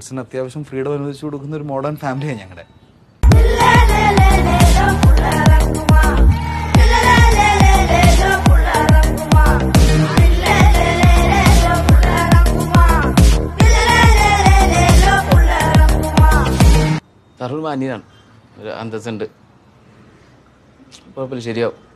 പേരൻസിന് അത്യാവശ്യം ഫ്രീഡം അനുവദിച്ചു കൊടുക്കുന്ന ഒരു മോഡേൺ ഫാമിലിയാണ് ഞങ്ങളുടെ സാറൊരു മാന്യനാണ് ഒരു അന്തസ്സുണ്ട് കുഴപ്പമില്ല ശരിയാവും